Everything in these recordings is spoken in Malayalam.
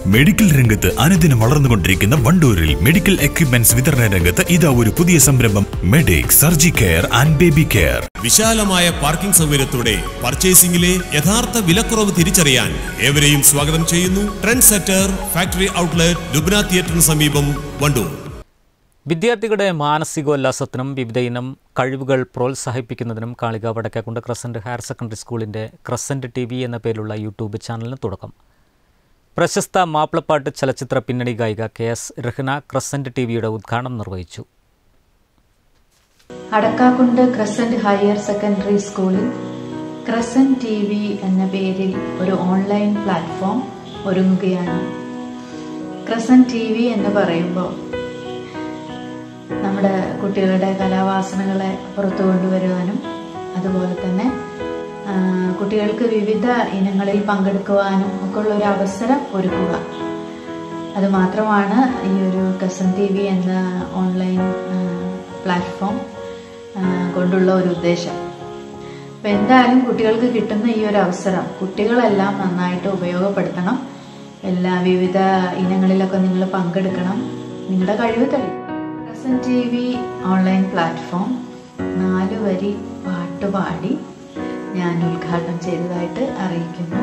മെഡിക്കൽ രംഗത്ത് അനുദിനം വളർന്നുകൊണ്ടിരിക്കുന്ന വണ്ടൂരിൽ മെഡിക്കൽ എക്യുപ്മെന്റ്സ് വിതരണ രംഗത്ത് ഇതാ ഒരു പുതിയ സംരംഭം medic surgi care and baby care വിശാലമായ പാർക്കിംഗ് സൗകര്യത്തോടെ പർച്ചേസിംഗിലെ യഥാർത്ഥ വിലക്കുറവ് തിരിച്ചറിയാൻ ഏവരെയും സ്വാഗതം ചെയ്യുന്നു trend setter factory outlet Lubna തിയേറ്ററിന് സമീപം വണ്ടൂർ വിദ്യാർത്ഥികളുടെ മാനസികോല്ലാസത്തിനും വിവിധ ഇനം കഴിവുകൾ പ്രോത്സാഹിപ്പിക്കുന്നതിനും കാളിക വടക്കേക്കുണ്ട് ക്രസൻറ്റ് ഹയർ സെക്കൻഡറി സ്കൂളിൻ്റെ ക്രസൻറ്റ് ടി വി എന്ന പേരിലുള്ള യൂട്യൂബ് ചാനലിന് തുടക്കം പ്രശസ്ത മാപ്പിളപ്പാട്ട് ചലച്ചിത്ര പിന്നണി ഗായിക K S Rehna crescent T വിയുടെ ഉദ്ഘാടനം നിർവഹിച്ചു അടക്കാക്കുണ്ട് ക്രസന്റ് ഹയർ സെക്കൻഡറി സ്കൂളിൽ ക്രസന്റ് ടി വി എന്ന പേരിൽ ഒരു ഓൺലൈൻ പ്ലാറ്റ്ഫോം ഒരുങ്ങുകയാണ് ക്രസന്റ് ടി വി എന്ന് പറയുമ്പോൾ നമ്മുടെ കുട്ടികളുടെ കലാവാസനകളെ പുറത്തു കൊണ്ടുവരുവാനും അതുപോലെ തന്നെ ആ, കുട്ടികൾക്ക് വിവിധ ഇനങ്ങളിൽ പങ്കെടുക്കുവാനും ഒക്കെ ഉള്ള ഒരു അവസരം ഒരുക്കുക അത് മാത്രമാണ് ഈ ഒരു കസൻ ടി വി എന്ന ഓൺലൈൻ ആ, പ്ലാറ്റ്ഫോം ആ, കൊണ്ടുള്ള ഒരു ഉദ്ദേശം അപ്പം എന്തായാലും കുട്ടികൾക്ക് കിട്ടുന്ന ഈ ഒരു അവസരം കുട്ടികളെല്ലാം നന്നായിട്ട് ഉപയോഗപ്പെടുത്തണം എല്ലാ വിവിധ ഇനങ്ങളിലൊക്കെ നിങ്ങൾ പങ്കെടുക്കണം നിങ്ങളുടെ കഴിവ് തെളി crescent T V online platform നാല് വരി പാട്ടുപാടി ഞാൻ ഉദ്ഘാടനം ചെയ്തതായിട്ട് അറിയിക്കുന്നു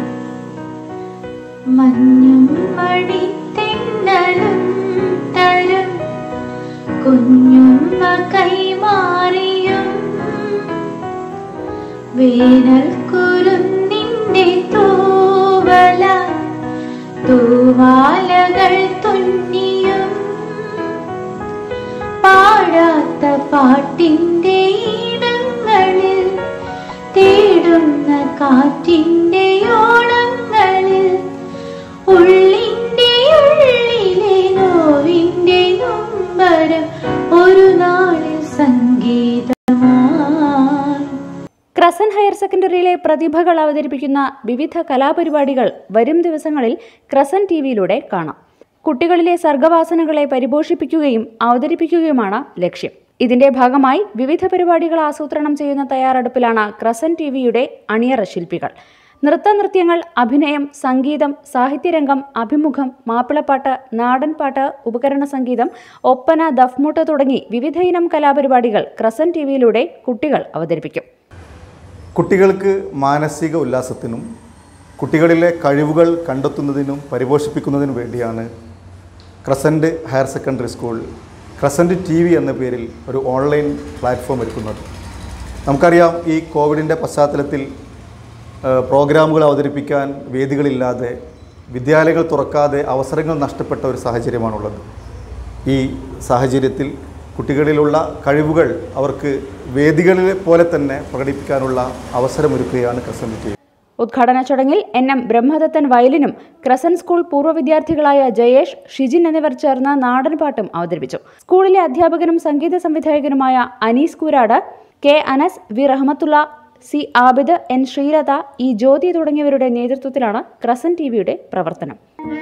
മഞ്ഞും മടിത്തെന്നലും തരും കുഞ്ഞുമ്മ കൈമാറിയും വേനൽ കുരുന്നിന്റെ തൂവല തൂവാലകൾ തുന്നിയും പാടാത്ത പാട്ടിന്റെ ഈണങ്ങളിൽ തേടുന്ന കാറ്റിന്റെ ഓളങ്ങളിൽ ഉള്ളിന്റെ ഉള്ളിലെ നോവിന്റെ നൊമ്പരം ഒരു നാളിൽ സംഗീതമായി ക്രസൻ ഹയർ സെക്കൻഡറിയിലെ പ്രതിഭകൾ അവതരിപ്പിക്കുന്ന വിവിധ കലാപരിപാടികൾ വരും ദിവസങ്ങളിൽ ക്രസൻ ടി വിയിലൂടെ കാണാം കുട്ടികളിലെ സർഗവാസനകളെ പരിപോഷിപ്പിക്കുകയും അവതരിപ്പിക്കുകയുമാണ് ലക്ഷ്യം ഇതിന്റെ ഭാഗമായി വിവിധ പരിപാടികൾ ആസൂത്രണം ചെയ്യുന്ന തയ്യാറെടുപ്പിലാണ് ക്രസൻ ടി വിയുടെ അണിയറ ശില്പികൾ നൃത്തനൃത്യങ്ങൾ അഭിനയം സംഗീതം സാഹിത്യരംഗം അഭിമുഖം മാപ്പിളപ്പാട്ട് നാടൻപാട്ട് ഉപകരണ സംഗീതം ഒപ്പന ദഫ്മുട്ട് തുടങ്ങി വിവിധയിനം കലാപരിപാടികൾ ക്രസൻ ടി വിയിലൂടെ കുട്ടികൾ അവതരിപ്പിക്കും കുട്ടികൾക്ക് മാനസിക ഉല്ലാസത്തിനും കുട്ടികളിലെ കഴിവുകൾ കണ്ടെത്തുന്നതിനും പരിപോഷിപ്പിക്കുന്നതിനും വേണ്ടിയാണ് crescent higher secondary school crescent T V എന്ന പേരിൽ ഒരു ഓൺലൈൻ പ്ലാറ്റ്ഫോം ഒരുക്കുന്നത് നമുക്കറിയാം ഈ കോവിഡിൻ്റെ പശ്ചാത്തലത്തിൽ ആ, പ്രോഗ്രാമുകൾ അവതരിപ്പിക്കാൻ വേദികളില്ലാതെ വിദ്യാലയങ്ങൾ തുറക്കാതെ അവസരങ്ങൾ നഷ്ടപ്പെട്ട ഒരു സാഹചര്യമാണുള്ളത് ഈ സാഹചര്യത്തിൽ കുട്ടികളിലുള്ള കഴിവുകൾ അവർക്ക് വേദികളിലെ പോലെ തന്നെ പ്രകടിപ്പിക്കാനുള്ള അവസരമൊരുക്കുകയാണ് ക്രസൻറ്റ് ടി വി ഉദ്ഘാടന ചടങ്ങിൽ എൻ എം ബ്രഹ്മദത്തൻ വയലിനും ക്രസൻ സ്കൂൾ പൂർവ്വ വിദ്യാർത്ഥികളായ ജയേഷ് ഷിജിൻ എന്നിവർ ചേർന്ന് നാടൻപാട്ടും അവതരിപ്പിച്ചു സ്കൂളിലെ അധ്യാപകനും സംഗീത സംവിധായകനുമായ Anees Koorad K Anas V Rahmathulla C Abid N Sreelatha E Jyothi തുടങ്ങിയവരുടെ നേതൃത്വത്തിലാണ് ക്രസൻ ടി വിയുടെ പ്രവർത്തനം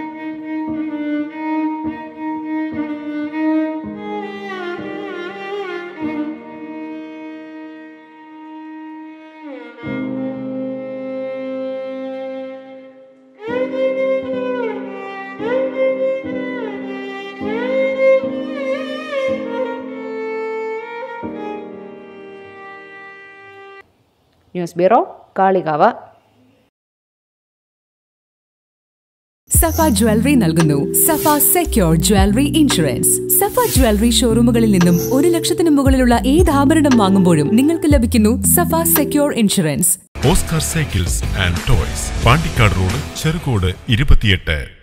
news bureau Kalikavu Safa jewellery നൽകുന്നു Safa secure jewellery insurance Safa jewellery ഷോറൂമുകളിൽ നിന്നും ഒരു ലക്ഷത്തിന് മുകളിലുള്ള ഏത് ആഭരണം വാങ്ങുമ്പോഴും നിങ്ങൾക്ക് ലഭിക്കുന്നു Safa secure insurance Oscar cycles and toys Pandikkad road Cherukode ഇരുപത്തിയെട്ട്